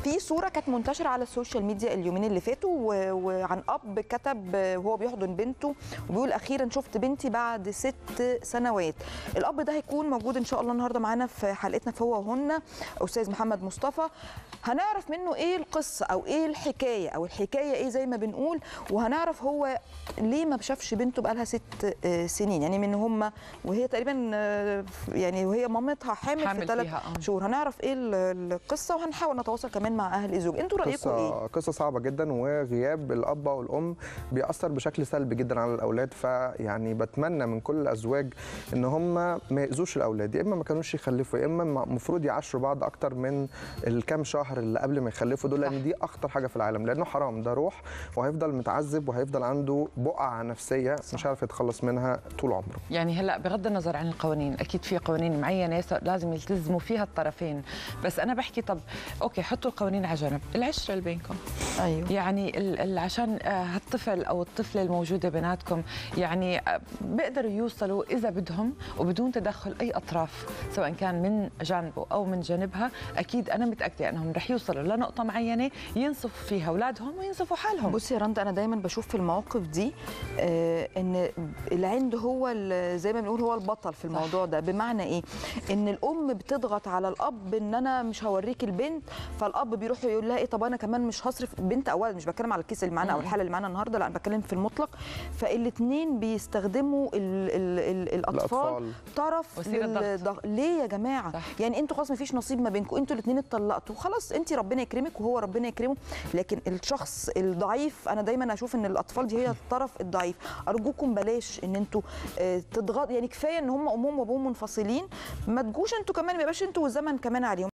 في صوره كانت منتشره على السوشيال ميديا اليومين اللي فاتوا و- وعن اب كتب وهو بيحضن بنته وبيقول اخيرا شفت بنتي بعد ست سنوات الاب ده هيكون موجود ان شاء الله النهارده معانا في حلقتنا في هو وهن استاذ محمد مصطفى هنعرف منه ايه القصه او ايه الحكايه او الحكايه ايه زي ما بنقول وهنعرف هو ليه ما شافش بنته بقالها ست آه، سنين يعني من هم وهي تقريبا آه، يعني وهي مامتها حامل, في حامل ثلاث فيها، آه. شهور هنعرف ايه ال- القصه وهنحاول نتواصل كمان مع اهل الزوج انتوا رايكم ايه قصة قصة صعبة جدا وغياب الأب أو الأم بيأثر بشكل سلبي جدا على الأولاد فيعني بتمنى من كل الأزواج إن هم ما يأذوش الأولاد يا إما ما كانوش يخلفوا يا إما المفروض يعاشروا بعض أكتر من الكام شهر اللي قبل ما يخلفوا دول لأن دي أخطر حاجة في العالم لأنه حرام ده روح وهيفضل متعذب وهيفضل عنده بقعة نفسية مش عارف يتخلص منها طول عمره يعني هلا بغض النظر عن القوانين اكيد في قوانين معينه س- لازم يلتزموا فيها الطرفين بس انا بحكي طب اوكي حطوا القوانين على جنب العشره اللي بينكم ايوه يعني ال- ال- عشان آه، هالطفل او الطفله الموجوده بيناتكم يعني آه، بيقدروا يوصلوا اذا بدهم وبدون تدخل اي اطراف سواء كان من جانبه او من جانبها اكيد انا متاكده انهم رح يوصلوا لنقطه معينه ينصفوا فيها اولادهم وينصفوا حالهم بصي يا رندا انا دايما بشوف في المواقف دي آه ان العند هو ال- زي ما بنقول هو البطل في الموضوع ده بمعنى ايه ان الام بتضغط على الاب ان انا مش هوريك البنت فالاب بيروح يقول لها ايه طب انا كمان مش هصرف بنت او ولد مش بتكلم على الكيس اللي معانا او الحاله اللي معانا النهارده لا انا بتكلم في المطلق فالاثنين بيستخدموا ال ال ال الاطفال الأطفال. طرف وسيلة ضغط. للضغط. ليه يا جماعه صح. يعني انتوا خلاص مفيش نصيب ما بينكم انتوا الاثنين اتطلقتوا خلاص انت ربنا يكرمك وهو ربنا يكرمه لكن الشخص الضعيف انا دايما اشوف ان الاطفال دي هي الطرف الضعيف ارجوكم بلاش ان انتوا آه، تضغط يعني كفايه ان هم امهم وابوهم منفصلين ما تجوش انتوا كمان ما يبقاش انتوا والزمن كمان عليهم